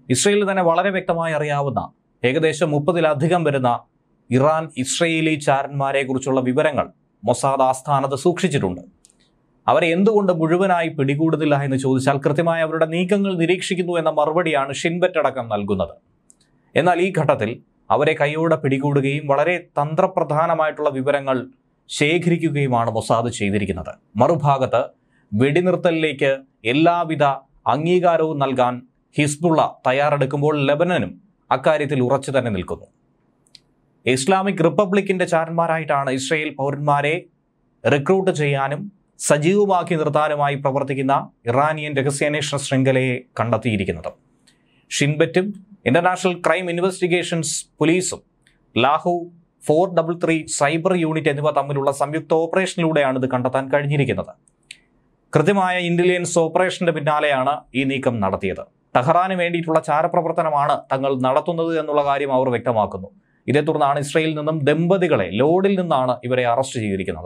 ഇസ്രയേലിൽ തന്നെ വളരെ വ്യക്തമായി അറിയാവുന്ന ഏകദേശം മുപ്പതിലധികം വരുന്ന ഇറാൻ ഇസ്രയേലി ചാരന്മാരെ കുറിച്ചുള്ള വിവരങ്ങൾ മൊസാദ് ആസ്ഥാനത്ത് സൂക്ഷിച്ചിട്ടുണ്ട് അവരെ എന്തുകൊണ്ട് മുഴുവനായി പിടികൂടുന്നില്ല എന്ന് ചോദിച്ചാൽ കൃത്യമായി അവരുടെ നീക്കങ്ങൾ നിരീക്ഷിക്കുന്നു എന്ന മറുപടിയാണ് ഷിൻബറ്റ് അടക്കം നൽകുന്നത് എന്നാൽ ഈ ഘട്ടത്തിൽ അവരെ കൈയോടെ പിടികൂടുകയും വളരെ തന്ത്രപ്രധാനമായിട്ടുള്ള വിവരങ്ങൾ ശേഖരിക്കുകയുമാണ് മൊസാദ് ചെയ്തിരിക്കുന്നത് മറുഭാഗത്ത് വെടിനിർത്തലിലേക്ക് എല്ലാവിധ അംഗീകാരവും നൽകാൻ ഹിസ്ബുള്ള തയ്യാറെടുക്കുമ്പോൾ ലെബനനും അക്കാര്യത്തിൽ ഉറച്ചു തന്നെ നിൽക്കുന്നു ഇസ്ലാമിക് റിപ്പബ്ലിക്കിന്റെ ചാരന്മാരായിട്ടാണ് ഇസ്രയേൽ പൗരന്മാരെ റിക്രൂട്ട് ചെയ്യാനും സജീവമാക്കി നിർത്താനുമായി പ്രവർത്തിക്കുന്ന ഇറാനിയൻ രഹസ്യാന്വേഷണ ശൃംഖലയെ കണ്ടെത്തിയിരിക്കുന്നത് ഷിൻബറ്റും ഇന്റർനാഷണൽ ക്രൈം ഇൻവെസ്റ്റിഗേഷൻസ് പോലീസും Lahav four double three cyber unit എന്നിവ തമ്മിലുള്ള സംയുക്ത ഓപ്പറേഷനിലൂടെയാണ് ഇത് കണ്ടെത്താൻ കഴിഞ്ഞിരിക്കുന്നത് കൃത്യമായ ഇന്റലിജൻസ് ഓപ്പറേഷന്റെ പിന്നാലെയാണ് ഈ നീക്കം നടത്തിയത് ടെഹ്റാന് വേണ്ടിയിട്ടുള്ള ചാരപ്രവർത്തനമാണ് തങ്ങൾ നടത്തുന്നത് എന്നുള്ള കാര്യം അവർ വ്യക്തമാക്കുന്നു ഇതേ തുടർന്നാണ് ഇസ്രയേലിൽ നിന്നും ദമ്പതികളെ ലോഡിൽ നിന്നാണ് ഇവരെ അറസ്റ്റ് ചെയ്തിരിക്കുന്നത്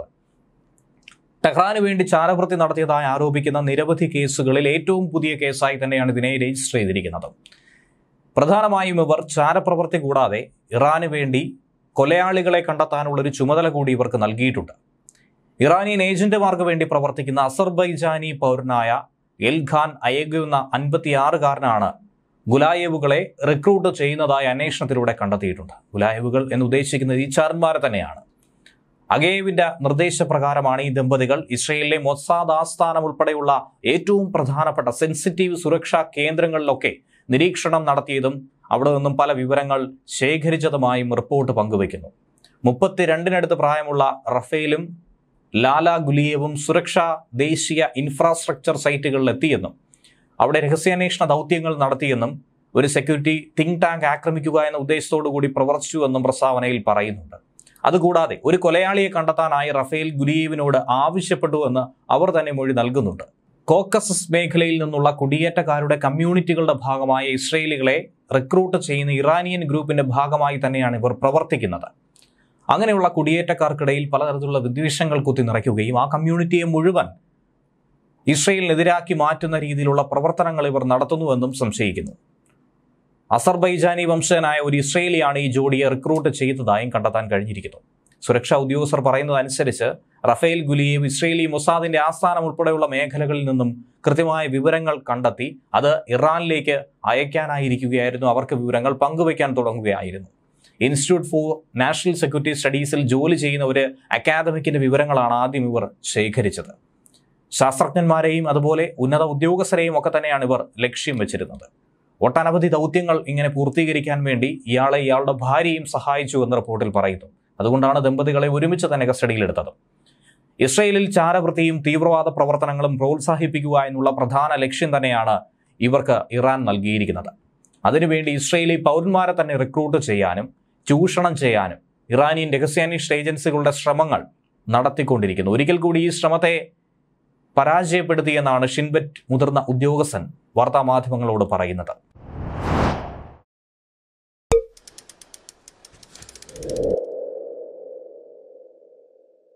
ടെഹ്റാന് വേണ്ടി ചാരവൃത്തി നടത്തിയതായി ആരോപിക്കുന്ന നിരവധി കേസുകളിൽ ഏറ്റവും പുതിയ കേസായി തന്നെയാണ് ഇതിനെ രജിസ്റ്റർ ചെയ്തിരിക്കുന്നത് പ്രധാനമായും ഇവർ ചാരപ്രവൃത്തി കൂടാതെ ഇറാന് വേണ്ടി കൊലയാളികളെ കണ്ടെത്താനുള്ള ഒരു ചുമതല കൂടി ഇവർക്ക് നൽകിയിട്ടുണ്ട് ഇറാനിയൻ ഏജന്റുമാർക്ക് വേണ്ടി പ്രവർത്തിക്കുന്ന അസർബൈജാനി പൗരനായ എൽഖാൻ അയഗ് എന്ന അൻപത്തിയാറുകാരനാണ് ഗുലായേവുകളെ റിക്രൂട്ട് ചെയ്യുന്നതായി അന്വേഷണത്തിലൂടെ കണ്ടെത്തിയിട്ടുണ്ട് ഗുലായേവുകൾ എന്ന് ഉദ്ദേശിക്കുന്നത് ഈ ചാരന്മാരെ തന്നെയാണ് അഗേവിന്റെ നിർദ്ദേശപ്രകാരമാണ് ഈ ദമ്പതികൾ ഇസ്രയേലിലെ മൊസാദ് ആസ്ഥാനം ഉൾപ്പെടെയുള്ള ഏറ്റവും പ്രധാനപ്പെട്ട സെൻസിറ്റീവ് സുരക്ഷാ കേന്ദ്രങ്ങളിലൊക്കെ നിരീക്ഷണം നടത്തിയതും അവിടെ നിന്നും പല വിവരങ്ങൾ ശേഖരിച്ചതുമായും റിപ്പോർട്ട് പങ്കുവയ്ക്കുന്നു മുപ്പത്തിരണ്ടിനടുത്ത് പ്രായമുള്ള റഫേലും ലാല ഗുലിയവും സുരക്ഷാ ദേശീയ ഇൻഫ്രാസ്ട്രക്ചർ സൈറ്റുകളിൽ എത്തിയെന്നും അവിടെ രഹസ്യാന്വേഷണ ദൗത്യങ്ങൾ നടത്തിയെന്നും ഒരു സെക്യൂരിറ്റി തിങ്ക് ടാങ്ക് ആക്രമിക്കുക എന്ന ഉദ്ദേശത്തോടു കൂടി പ്രവർത്തിച്ചുവെന്നും പ്രസ്താവനയിൽ പറയുന്നുണ്ട് അതുകൂടാതെ ഒരു കൊലയാളിയെ കണ്ടെത്താനായി റഫേൽ ഗുലിയേവിനോട് ആവശ്യപ്പെട്ടു എന്ന് അവർ തന്നെ മൊഴി നൽകുന്നുണ്ട് കോക്കസസ് മേഖലയിൽ നിന്നുള്ള കുടിയേറ്റക്കാരുടെ കമ്മ്യൂണിറ്റികളുടെ ഭാഗമായ ഇസ്രയേലികളെ റിക്രൂട്ട് ചെയ്യുന്ന ഇറാനിയൻ ഗ്രൂപ്പിന്റെ ഭാഗമായി തന്നെയാണ് ഇവർ പ്രവർത്തിക്കുന്നത് അങ്ങനെയുള്ള കുടിയേറ്റക്കാർക്കിടയിൽ പലതരത്തിലുള്ള വിദ്വേഷങ്ങൾ കുത്തി നിറയ്ക്കുകയും ആ കമ്മ്യൂണിറ്റിയെ മുഴുവൻ ഇസ്രയേലിനെതിരാക്കി മാറ്റുന്ന രീതിയിലുള്ള പ്രവർത്തനങ്ങൾ ഇവർ നടത്തുന്നുവെന്നും സംശയിക്കുന്നു അസർബൈജാനി വംശജനായ ഒരു ഇസ്രയേലിയാണ് ഈ ജോഡിയെ റിക്രൂട്ട് ചെയ്തതായും കണ്ടെത്താൻ കഴിഞ്ഞിരിക്കുന്നു സുരക്ഷാ ഉദ്യോഗസ്ഥർ പറയുന്നതനുസരിച്ച് റഫേൽ ഗുലിയേവ് ഇസ്രയേലി മൊസാദിന്റെ ആസ്ഥാനം ഉൾപ്പെടെയുള്ള മേഖലകളിൽ നിന്നും കൃത്യമായ വിവരങ്ങൾ കണ്ടെത്തി അത് ഇറാനിലേക്ക് അയക്കാനായിരിക്കുകയായിരുന്നു അവർക്ക് വിവരങ്ങൾ പങ്കുവയ്ക്കാൻ തുടങ്ങുകയായിരുന്നു ഇൻസ്റ്റിറ്റ്യൂട്ട് ഫോർ നാഷണൽ സെക്യൂരിറ്റി സ്റ്റഡീസിൽ ജോലി ചെയ്യുന്ന ഒരു അക്കാദമിക്കിന്റെ വിവരങ്ങളാണ് ആദ്യം ഇവർ ശേഖരിച്ചത് ശാസ്ത്രജ്ഞന്മാരെയും അതുപോലെ ഉന്നത ഉദ്യോഗസ്ഥരെയും ഒക്കെ തന്നെയാണ് ഇവർ ലക്ഷ്യം വെച്ചിരുന്നത് ഒട്ടനവധി ദൗത്യങ്ങൾ ഇങ്ങനെ പൂർത്തീകരിക്കാൻ വേണ്ടി ഇയാളെ ഇയാളുടെ ഭാര്യയും സഹായിച്ചു എന്ന് റിപ്പോർട്ടിൽ പറയുന്നു അതുകൊണ്ടാണ് ദമ്പതികളെ ഒരുമിച്ച് തന്നെ കസ്റ്റഡിയിലെടുത്തത് ഇസ്രയേലിൽ ചാരവൃത്തിയും തീവ്രവാദ പ്രവർത്തനങ്ങളും പ്രോത്സാഹിപ്പിക്കുക എന്നുള്ള പ്രധാന ലക്ഷ്യം തന്നെയാണ് ഇവർക്ക് ഇറാൻ നൽകിയിരിക്കുന്നത് അതിനുവേണ്ടി ഇസ്രയേലി പൗരന്മാരെ തന്നെ റിക്രൂട്ട് ചെയ്യാനും ചൂഷണം ചെയ്യാനും ഇറാനിയൻ രഹസ്യാന്വേഷണ ഏജൻസികളുടെ ശ്രമങ്ങൾ നടത്തിക്കൊണ്ടിരിക്കുന്നു ഒരിക്കൽ കൂടി ഈ ശ്രമത്തെ പരാജയപ്പെടുത്തിയെന്നാണ് ഷിൻബറ്റ് മുതിർന്ന ഉദ്യോഗസ്ഥൻ വാർത്താമാധ്യമങ്ങളോട് പറയുന്നത്